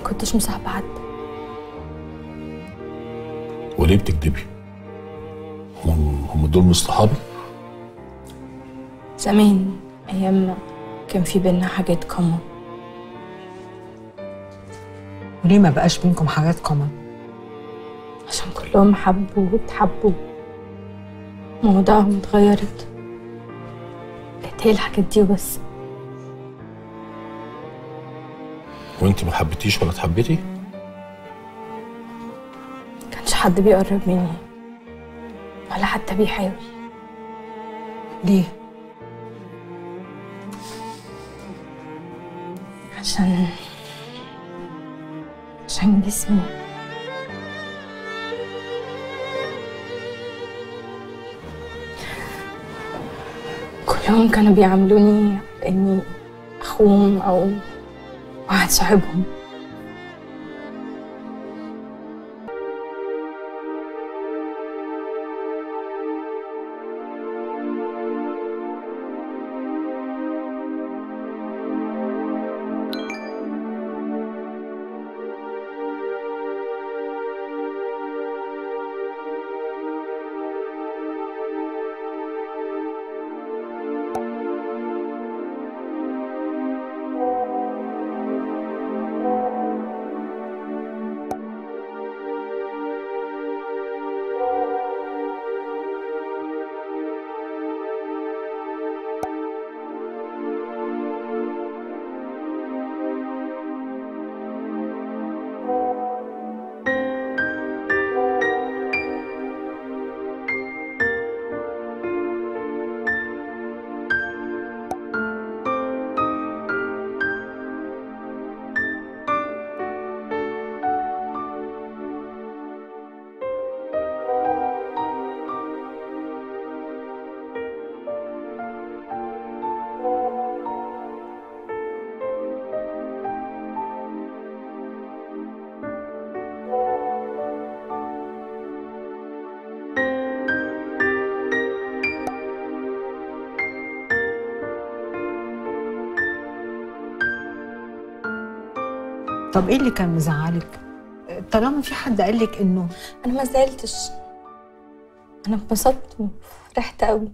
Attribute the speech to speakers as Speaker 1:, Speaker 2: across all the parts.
Speaker 1: كنتش مصاحبة حد
Speaker 2: وليه بتكدبي؟ هم هم دول مش صحابي؟
Speaker 1: زمان أيام ما كان في بينا حاجات كومن
Speaker 3: وليه ما بقاش بينكم حاجات كومن
Speaker 1: عشان كلهم حبوا واتحبوا مواضيعهم اتغيرت بقت هي الحاجات دي وبس
Speaker 2: وانت ما حبيتيش ولا اتحبيتي؟
Speaker 1: كانش حد بيقرب مني ولا حتى بيحاول
Speaker 3: ليه
Speaker 1: عشان عشان جسمي كلهم كانوا بيعاملوني اني اخوهم او واحد صاحبهم
Speaker 3: طب ايه اللي كان مزعلك طالما في حد قال لك انه
Speaker 1: انا ما زعلتش انا اتبسطت وفرحت قوي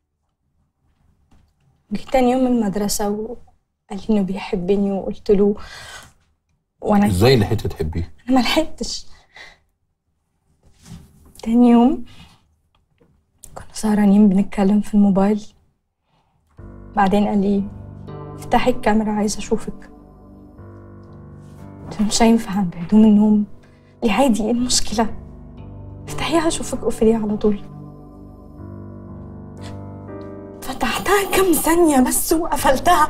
Speaker 1: جيت تاني يوم من المدرسة وقال لي انه بيحبني وقلت له وانا
Speaker 2: ازاي لحقتي تحبيه؟
Speaker 1: انا ما لحقتش تاني يوم كنا سهرانين بنتكلم في الموبايل بعدين قال لي افتحي الكاميرا عايزة اشوفك قلت له مش هينفع بهدوم النوم لي عادي ايه المشكلة افتحيها اشوفك قفليها على طول فتحتها كام ثانية بس وقفلتها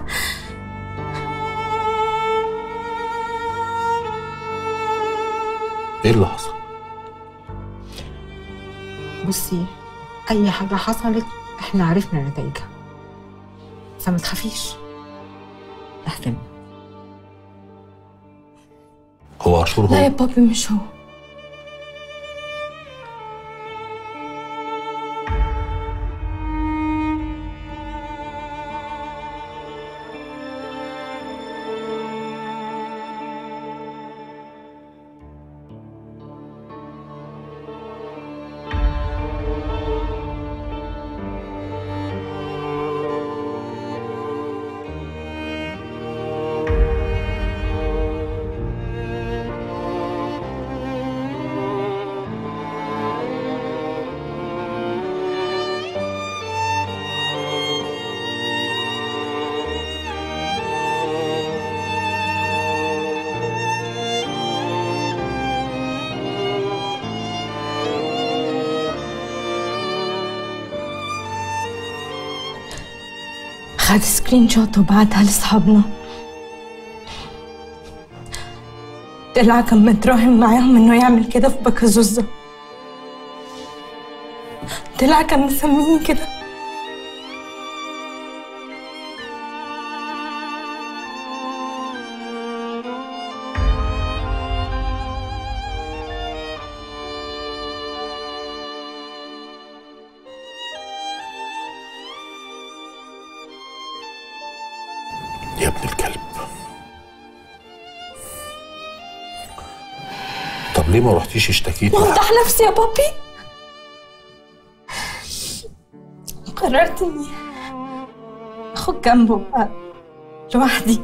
Speaker 2: ايه اللي حصل؟
Speaker 3: بصي اي حاجه حصلت احنا عرفنا نتائجها فما تخافيش احكي
Speaker 2: هو عاشور
Speaker 1: لا يا
Speaker 2: هو
Speaker 1: بابي مش هو خد سكرين شوت وبعتها لاصحابنا طلع كان متراهن معاهم انه يعمل كده في بكازوزة طلع كان مسميني كده
Speaker 2: يا ابن الكلب طب ليه ما رحتيش اشتكيتي
Speaker 1: وافضح نفسي يا بابي قررت اني اخد جنبه بقى لوحدي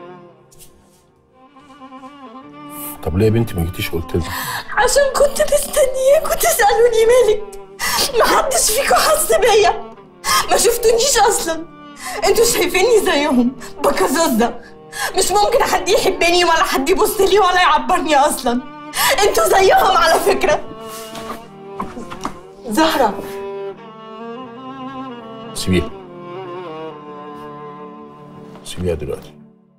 Speaker 2: طب ليه يا بنتي ما جيتيش قلت لي
Speaker 1: عشان كنت مستنياكوا تسألوني مالك محدش فيكوا حس بيا ما شفتونيش اصلا انتوا شايفيني زيهم بكزوزة مش ممكن حد يحبني ولا حد يبص لي ولا يعبرني اصلا انتوا زيهم على فكرة زهرة
Speaker 2: سيبيها سيبيها دلوقتي